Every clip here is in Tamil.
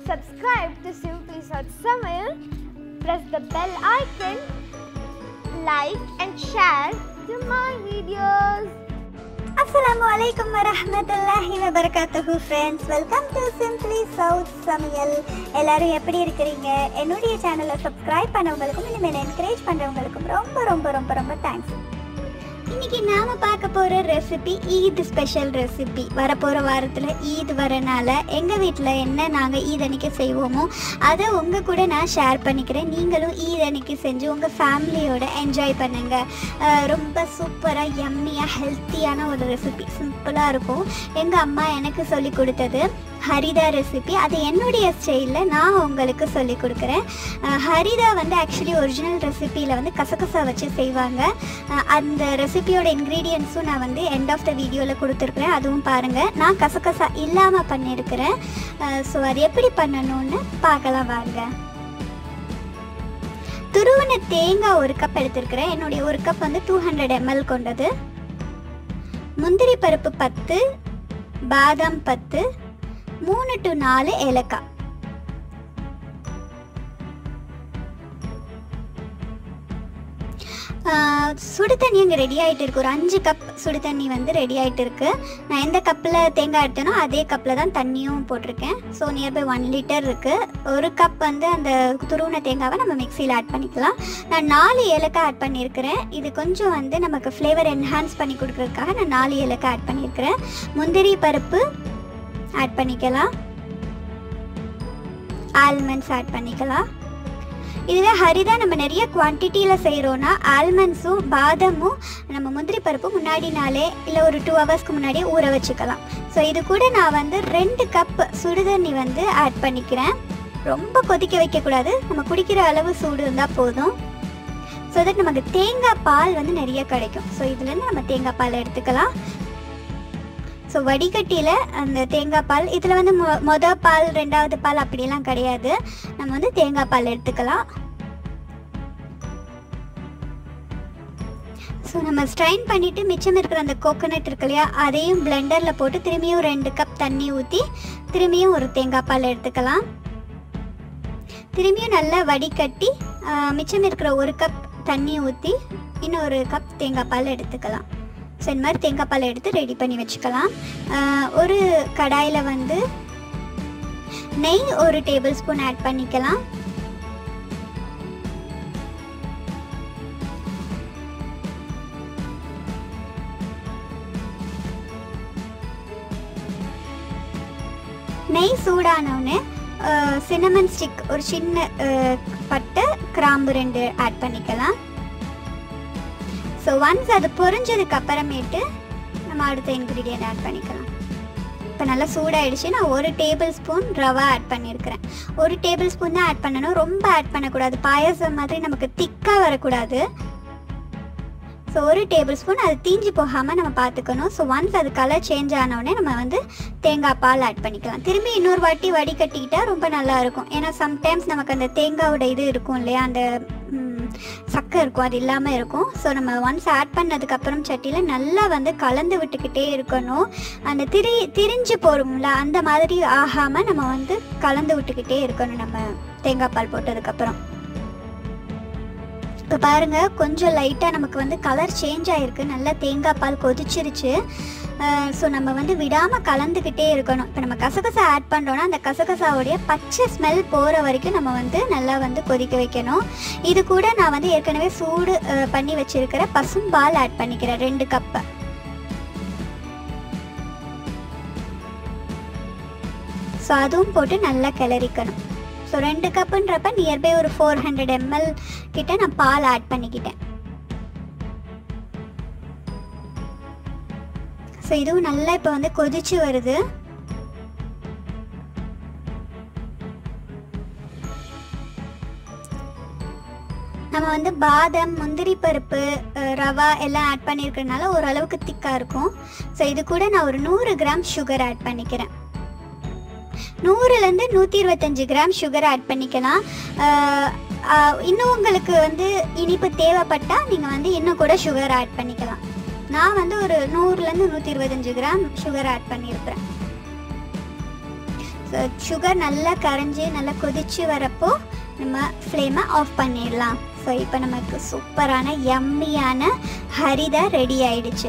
subscribe to Simply South Samayal, press the bell icon, like and share to my videos. அஸ்ஸலாமு அலைக்கும் வரஹ்மத்துல்லாஹி வபரகாத்துஹு friends welcome to simply south சமையல் எல்லாரும் எப்படி இருக்கிறீங்க என்னுடைய சேனலை சப்ஸ்கிரைப் பண்ணவங்களுக்கும் இனிமேல் என்கரேஜ் பண்ணுறவங்களுக்கும் ரொம்ப ரொம்ப ரொம்ப ரொம்ப தேங்க்ஸ் இன்னைக்கு நாம பார்க்க போற ரெசிபி ஈத் ஸ்பெஷல் ரெசிபி வரப்போற வாரத்துல ஈத் வரனால எங்க வீட்டில் என்ன நாங்க ஈத் அன்னைக்கு செய்வோமோ அதை உங்க கூட நான் ஷேர் பண்ணிக்கிறேன் நீங்களும் ஈத் அன்னைக்கு செஞ்சு உங்க ஃபேமிலியோட என்ஜாய் பண்ணுங்க அஹ் ரொம்ப சூப்பராக யம்மியாக ஹெல்த்தியான ஒரு ரெசிபி சிம்பிளாக இருக்கும் எங்கள் அம்மா எனக்கு சொல்லி கொடுத்தது ஹரிதா ரெசிபி அது என்னுடைய ஸ்டைலில் நான் உங்களுக்கு சொல்லி கொடுக்குறேன் அஹ் ஹரிதா வந்து ஆக்சுவலி ஒரிஜினல் ரெசிபியில் வந்து கசகசா வச்சு செய்வாங்க அஹ் அந்த ரெசிபியோட இன்க்ரீடியன்ஸும் நான் வந்து எண்ட் ஆஃப் த வீடியோவில் கொடுத்துருக்குறேன் அதுவும் பாருங்கள் நான் கசகசா இல்லாமல் பண்ணியிருக்கிறேன் ஸோ அது எப்படி பண்ணணும்னு பார்க்கலாம் வாங்க துருவன தேங்காய் ஒரு கப் எடுத்திருக்கிறேன் என்னுடைய ஒரு கப் வந்து டூ ஹண்ட்ரட் எம்எல் கொண்டது முந்திரி பருப்பு பத்து பாதாம் பத்து மூணு டு நாலு ஏலக்காய் ஆஹ், சுடு தண்ணி அங்கே ரெடி ஆகிட்டு இருக்கு ஒரு அஞ்சு கப் சுடு தண்ணி வந்து ரெடி ஆகிட்டு இருக்கு நான் எந்த கப்பில் தேங்காய் எடுத்தேனோ அதே கப்பில் தான் தண்ணியும் போட்டிருக்கேன் ஸோ நியர்பை ஒன் லிட்டர் இருக்குது ஒரு கப் வந்து அந்த துருவின தேங்காவை நம்ம மிக்சியில் ஆட் பண்ணிக்கலாம் நான் நாலு ஏலக்காய் ஆட் பண்ணியிருக்கிறேன் இது கொஞ்சம் வந்து நமக்கு ஃப்ளேவர் என்ஹான்ஸ் பண்ணி கொடுக்கறதுக்காக நான் நாலு ஏலக்காய் ஆட் பண்ணியிருக்கிறேன் முந்திரி பருப்பு ஆட் பண்ணிக்கலாம் ஆல்மண்ட்ஸ் ஆட் பண்ணிக்கலாம் இதுவே ஹரிதா நம்ம நிறைய குவான்டிட்டியில் செய்கிறோன்னா ஆல்மண்ட்ஸும் பாதமும் நம்ம முந்திரி பருப்பும் முன்னாடி நாளே இல்லை ஒரு டூ ஹவர்ஸ்க்கு முன்னாடியே ஊற வச்சுக்கலாம் ஸோ இது கூட நான் வந்து ரெண்டு கப் சுடுதண்ணி வந்து ஆட் பண்ணிக்கிறேன் ரொம்ப கொதிக்க வைக்கக்கூடாது நம்ம குடிக்கிற அளவு சூடு இருந்தால் போதும் ஸோ தட் நமக்கு தேங்காய் பால் வந்து நிறைய கிடைக்கும் ஸோ இதுலேருந்து நம்ம தேங்காய் பால் எடுத்துக்கலாம் ஸோ வடிகட்டியில் அந்த தேங்காய் பால் இதில் வந்து மொ மொத பால் ரெண்டாவது பால் அப்படியெல்லாம் கிடையாது நம்ம வந்து தேங்காய் பால் எடுத்துக்கலாம் ஸோ நம்ம ஸ்ட்ரைன் பண்ணிவிட்டு மிச்சம் இருக்கிற அந்த கோகோனட் இருக்கு இல்லையா அதையும் பிளெண்டரில் போட்டு திரும்பியும் ரெண்டு கப் தண்ணி ஊற்றி திரும்பியும் ஒரு தேங்காய் பால் எடுத்துக்கலாம் திரும்பியும் நல்லா வடிகட்டி ஆ, மிச்சம் இருக்கிற ஒரு கப் தண்ணி ஊற்றி இன்னொரு கப் தேங்காய் பால் எடுத்துக்கலாம் ஸோ இந்த மாதிரி தேங்காய் பால் எடுத்து ரெடி பண்ணி வச்சுக்கலாம் ஆஹ் ஒரு கடாயில் வந்து நெய் ஒரு டேபிள் ஸ்பூன் ஆட் பண்ணிக்கலாம் நெய் சூடானவுடனே சின்னமன் ஸ்டிக் ஒரு சின்ன ஆஹ், பட்டை கிராம்பு ரெண்டு ஆட் பண்ணிக்கலாம் ஸோ ஒன்ஸ் அது பொரிஞ்சதுக்கு அப்புறமேட்டு நம்ம அடுத்த இன்க்ரீடியன்ட் ஆட் பண்ணிக்கலாம் இப்போ நல்லா சூடாயிடுச்சு நான் ஒரு டேபிள் ஸ்பூன் ரவா ஆட் பண்ணியிருக்கிறேன் ஒரு டேபிள் ஸ்பூன் தான் ஆட் பண்ணணும் ரொம்ப ஆட் பண்ணக்கூடாது பாயசம் மாதிரி நமக்கு திக்காக வரக்கூடாது ஸோ ஒரு டேபிள் ஸ்பூன் அது தீஞ்சு போகாமல் நம்ம பார்த்துக்கணும் ஸோ ஒன்ஸ் அது கலர் சேஞ்ச் ஆனவுடனே நம்ம வந்து தேங்காய் பால் ஆட் பண்ணிக்கலாம் திரும்பி இன்னொரு வாட்டி வடிகட்டிக்கிட்டா ரொம்ப நல்லா இருக்கும் ஏன்னா சம்டைம்ஸ் நமக்கு அந்த தேங்காயோட இது இருக்கும் இல்லையா அந்த ம், சக்கை இருக்கும் அது இல்லாமல் இருக்கும் ஸோ நம்ம ஒன்ஸ் ஆட் பண்ணதுக்கப்புறம் சட்டியில் நல்லா வந்து கலந்து விட்டுக்கிட்டே இருக்கணும் அந்த திரி திரிஞ்சு போகிறோம்ல அந்த மாதிரி ஆகாமல் நம்ம வந்து கலந்து விட்டுக்கிட்டே இருக்கணும் நம்ம தேங்காய் பால் போட்டதுக்கப்புறம் இப்போ பாருங்க கொஞ்சம் லைட்டாக நமக்கு வந்து கலர் சேஞ்ச் ஆகிருக்கு நல்லா தேங்காய் பால் கொதிச்சிருச்சு ஸோ நம்ம வந்து விடாமல் கலந்துக்கிட்டே இருக்கணும் இப்போ நம்ம கசகசா ஆட் பண்ணுறோன்னா அந்த கசகசாவுடைய பச்சை ஸ்மெல் போகிற வரைக்கும் நம்ம வந்து நல்லா வந்து கொதிக்க வைக்கணும் இது கூட நான் வந்து ஏற்கனவே சூடு அஹ், பண்ணி வச்சிருக்கிற பசும்பால் ஆட் பண்ணிக்கிறேன் ரெண்டு கப்பு ஸோ அதுவும் போட்டு நல்லா கிளறிக்கணும் ஸோ ரெண்டு கப்புன்றப்ப நியர்பை ஒரு ஃபோர் ஹண்ட்ரட் எம்எல் கிட்ட நான் பால் ஆட் பண்ணிக்கிட்டேன் ஸோ இதுவும் நல்லா இப்போ வந்து கொதிச்சு வருது நம்ம வந்து பாதாம் முந்திரி பருப்பு அஹ், ரவா எல்லாம் ஆட் பண்ணியிருக்கறனால ஓரளவுக்கு திக்காக இருக்கும் ஸோ இது கூட நான் ஒரு நூறு கிராம் சுகர் ஆட் பண்ணிக்கிறேன் நூறுலேருந்து நூற்றி இருபத்தஞ்சி கிராம் சுகர் ஆட் பண்ணிக்கலாம் அஹ், அஹ், இன்னும் உங்களுக்கு வந்து இனிப்பு தேவைப்பட்டால் நீங்கள் வந்து இன்னும் கூட சுகர் ஆட் பண்ணிக்கலாம் நான் வந்து ஒரு நூறுலேருந்து நூற்றி இருபத்தஞ்சி கிராம் சுகர் ஆட் பண்ணியிருக்கிறேன் ஸோ சுகர் நல்லா கரைஞ்சி நல்லா கொதிச்சு வரப்போ நம்ம ஃப்ளேமை ஆஃப் பண்ணிடலாம் ஸோ இப்போ நமக்கு சூப்பரான யம்மியான ஹரிதா ரெடி ஆயிடுச்சு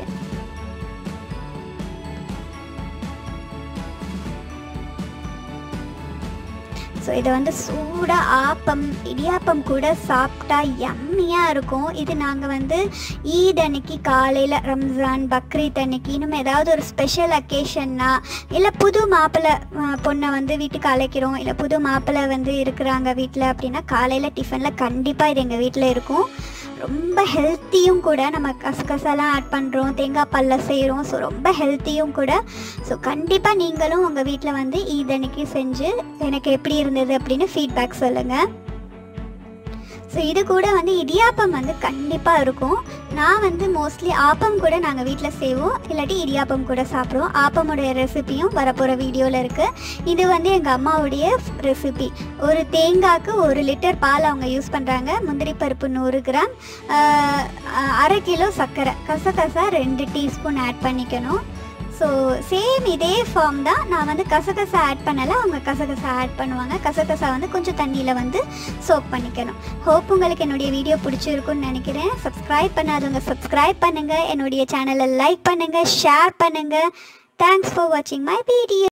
ஸோ இதை வந்து சூடாக ஆப்பம் இடியாப்பம் கூட சாப்பிட்டா யம்மியாக இருக்கும் இது நாங்கள் வந்து ஈத் அன்னைக்கு காலையில் ரம்ஜான் பக்ரீத் அன்னைக்கு இன்னும் ஏதாவது ஒரு ஸ்பெஷல் அக்கேஷன்னா இல்லை புது மாப்பிள்ளை அஹ், பொண்ணை வந்து வீட்டுக்கு அழைக்கிறோம் இல்லை புது மாப்பிள்ளை வந்து இருக்கிறாங்க வீட்டில் அப்படின்னா காலையில் டிஃபனில் கண்டிப்பாக இது எங்கள் வீட்டில் இருக்கும் ரொம்ப ஹெல்த்தியும் கூட நம்ம கசகசாலாம் ஆட் பண்ணுறோம் தேங்காய் பால்ல செய்கிறோம் ஸோ ரொம்ப ஹெல்த்தியும் கூட ஸோ கண்டிப்பாக நீங்களும் உங்கள் வீட்டில் வந்து இதன்னைக்கு செஞ்சு எனக்கு எப்படி இருந்தது அப்படின்னு ஃபீட்பேக் சொல்லுங்கள் ஸோ இது கூட வந்து இடியாப்பம் வந்து கண்டிப்பாக இருக்கும் நான் வந்து மோஸ்ட்லி ஆப்பம் கூட நாங்கள் வீட்டில் செய்வோம் இல்லாட்டி இடியாப்பம் கூட சாப்பிடுவோம் ஆப்பமுடைய ரெசிபியும் வரப்போகிற வீடியோவில் இருக்குது இது வந்து எங்கள் அம்மாவுடைய ரெசிபி ஒரு தேங்காய்க்கு ஒரு லிட்டர் பால் அவங்க யூஸ் பண்ணுறாங்க முந்திரி பருப்பு நூறு கிராம் ஆஹ், ஆஹ், அரை கிலோ சர்க்கரை கசகசா ரெண்டு டீஸ்பூன் ஆட் பண்ணிக்கணும் ஸோ சேம் இதே ஃபார்ம் தான் நான் வந்து கசகசா ஆட் பண்ணலை அவங்க கசகசா ஆட் பண்ணுவாங்க கசகசா வந்து கொஞ்சம் தண்ணியில் வந்து சோப் பண்ணிக்கணும் ஹோப் உங்களுக்கு என்னுடைய வீடியோ பிடிச்சிருக்குன்னு நினைக்கிறேன் சப்ஸ்கிரைப் பண்ணாதவங்க சப்ஸ்கிரைப் பண்ணுங்கள் என்னுடைய சேனலை லைக் பண்ணுங்கள் ஷேர் பண்ணுங்கள் தேங்க்ஸ் ஃபார் வாட்சிங் மை வீடியோ